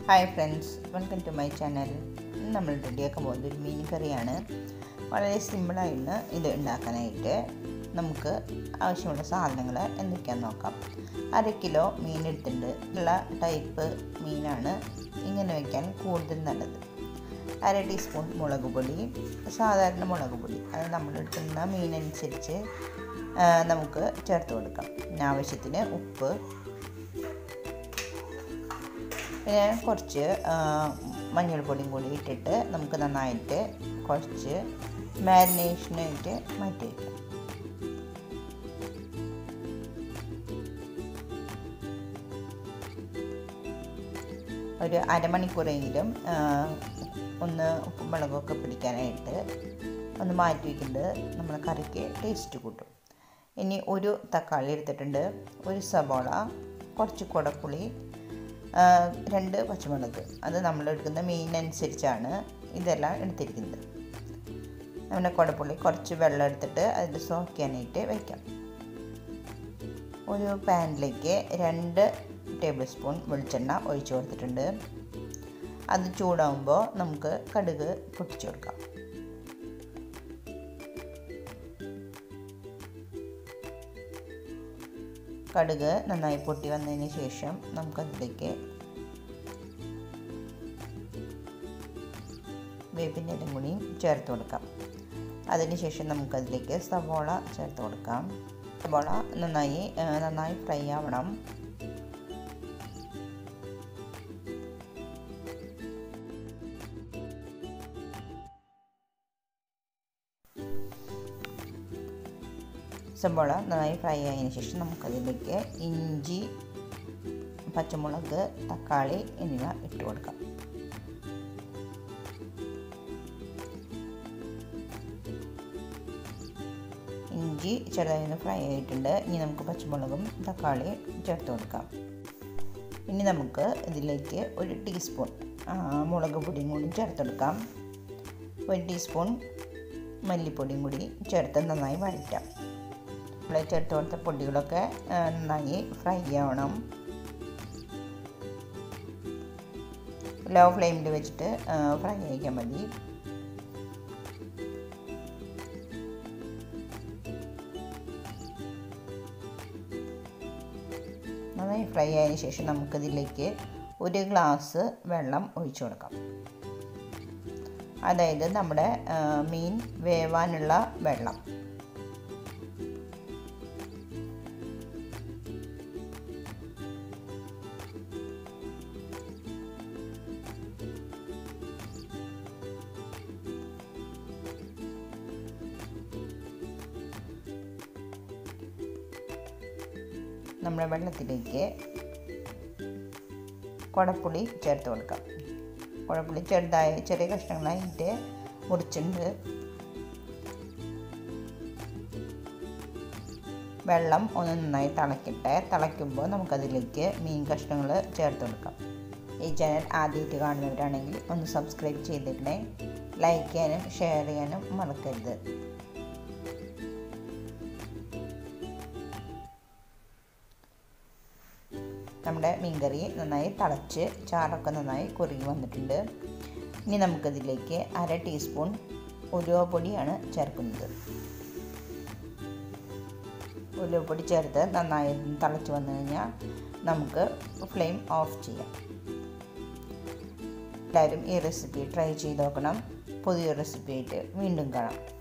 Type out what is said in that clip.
hi friends welcome to my channel ഇന്ന് നമ്മൾ റെഡിയാക്കാൻ പോകുന്നത് ഒരു മീൻ കറിയാണ് വളരെ സിമ്പിളായിരുന്നു ഇത് ഉണ്ടാക്കാനായിട്ട് നമുക്ക് ആവശ്യമുള്ള സാധനങ്ങൾ എന്തൊക്കെയാണെന്ന് നോക്കാം അര കിലോ മീൻ എടുത്തിട്ടുണ്ട് ഉള്ള ടൈപ്പ് മീനാണ് ഇങ്ങനെ വയ്ക്കാൻ കൂടുതൽ നല്ലത് അര ടീസ്പൂൺ മുളക് പൊടി സാധാരണ മുളക് പൊടി അത് നമ്മൾ എടുക്കുന്ന മീനനുസരിച്ച് ആ, നമുക്ക് ചേർത്ത് കൊടുക്കാം പിന്നെ ആവശ്യത്തിന് ഉപ്പ് പിന്നെ കുറച്ച് ആ, മഞ്ഞൾപ്പൊടിയും കൂടി ഇട്ടിട്ട് നമുക്ക് നന്നായിട്ട് കുറച്ച് മാരിനേഷനായിട്ട് മാറ്റി വയ്ക്കാം ഒരു അരമണിക്കൂറെങ്കിലും ആ, ഒന്ന് ഉപ്പും മുളകൊക്കെ പിടിക്കാനായിട്ട് ഒന്ന് മാറ്റി വയ്ക്കുന്നത് നമ്മുടെ കറിക്ക് ടേസ്റ്റ് കൂട്ടും ഇനി ഒരു തക്കാളി എടുത്തിട്ടുണ്ട് ഒരു സബോള കുറച്ച് കുടപ്പുളി ആ, രണ്ട് പച്ചമുളക് അത് നമ്മൾ എടുക്കുന്ന മീനനുസരിച്ചാണ് ഇതെല്ലാം എടുത്തിരിക്കുന്നത് നമ്മുടെ കുടപ്പുള്ളി കുറച്ച് വെള്ളം എടുത്തിട്ട് അതിൽ സോക്ക് ചെയ്യാനായിട്ട് വയ്ക്കാം ഒരു പാനിലേക്ക് രണ്ട് ടേബിൾ സ്പൂൺ വെളിച്ചെണ്ണ ഒഴിച്ചു കൊടുത്തിട്ടുണ്ട് അത് ചൂടാകുമ്പോൾ നമുക്ക് കടുക് പൊട്ടിച്ചു കൊടുക്കാം കടുക് നന്നായി പൊട്ടി വന്നതിന് ശേഷം നമുക്കതിലേക്ക് വേപ്പിൻ്റെ ഇലയും കൂടി ചേർത്ത് കൊടുക്കാം അതിനുശേഷം നമുക്കതിലേക്ക് സവോള ചേർത്ത് കൊടുക്കാം സവോള നന്നായി ആ, നന്നായി ഫ്രൈ ആവണം സവോള നന്നായി ഫ്രൈ ആയതിനു ശേഷം നമുക്കതിലേക്ക് ഇഞ്ചി പച്ചമുളക് തക്കാളി എന്നിവ ഇട്ട് കൊടുക്കാം ഇഞ്ചി ചെറുതായി ഒന്ന് ഫ്രൈ ആയിട്ടുണ്ട് ഇനി നമുക്ക് പച്ചമുളകും തക്കാളി ചേർത്ത് കൊടുക്കാം ഇനി നമുക്ക് ഇതിലേക്ക് ഒരു ടീസ്പൂൺ ആ, മുളക് പൊടിയും കൂടി ചേർത്തെടുക്കാം ഒരു ടീസ്പൂൺ മല്ലിപ്പൊടിയും കൂടി ചേർത്ത് നന്നായി വഴറ്റാം നമ്മൾ ചേർത്ത് കൊടുത്ത പൊടികളൊക്കെ ആ, നന്നായി ഫ്രൈ ആവണം ലോ ഫ്ലെയിമിൽ വെച്ചിട്ട് ഫ്രൈ ആക്കിയാൽ മതി നന്നായി ഫ്രൈ ആയതിനു ശേഷം നമുക്കിതിലേക്ക് ഒരു ഗ്ലാസ് വെള്ളം ഒഴിച്ചു കൊടുക്കാം അതായത് നമ്മുടെ ആ, മീൻ വേവാനുള്ള വെള്ളം നമ്മുടെ വെള്ളത്തിലേക്ക് കുടപ്പുളി ചേർത്ത് കൊടുക്കാം കുടപ്പുളി ചെറുതായി ചെറിയ കഷ്ണങ്ങളായിട്ട് മുറിച്ചിട്ടുണ്ട് വെള്ളം ഒന്ന് നന്നായി തിളക്കട്ടെ തിളയ്ക്കുമ്പോൾ നമുക്കതിലേക്ക് മീൻ കഷ്ണങ്ങൾ ചേർത്ത് കൊടുക്കാം ഈ ചാനൽ ആദ്യമായിട്ട് കാണുന്നവരാണെങ്കിൽ ഒന്ന് സബ്സ്ക്രൈബ് ചെയ്തിടണേ ലൈക്ക് ചെയ്യാനും ഷെയർ ചെയ്യാനും മറക്കരുത് നമ്മുടെ മീൻകറി നന്നായി തിളച്ച് ചാറൊക്കെ നന്നായി കുറുകി വന്നിട്ടുണ്ട് ഇനി നമുക്കതിലേക്ക് അര ടീസ്പൂൺ ഉലുവ പൊടിയാണ് ചേർക്കുന്നത് ഉലുവ പൊടി ചേർത്ത് നന്നായി തിളച്ച് വന്നു കഴിഞ്ഞാൽ നമുക്ക് ഫ്ലെയിം ഓഫ് ചെയ്യാം എല്ലാവരും ഈ റെസിപ്പി ട്രൈ ചെയ്ത് നോക്കണം പുതിയ റെസിപ്പി ആയിട്ട് വീണ്ടും കാണാം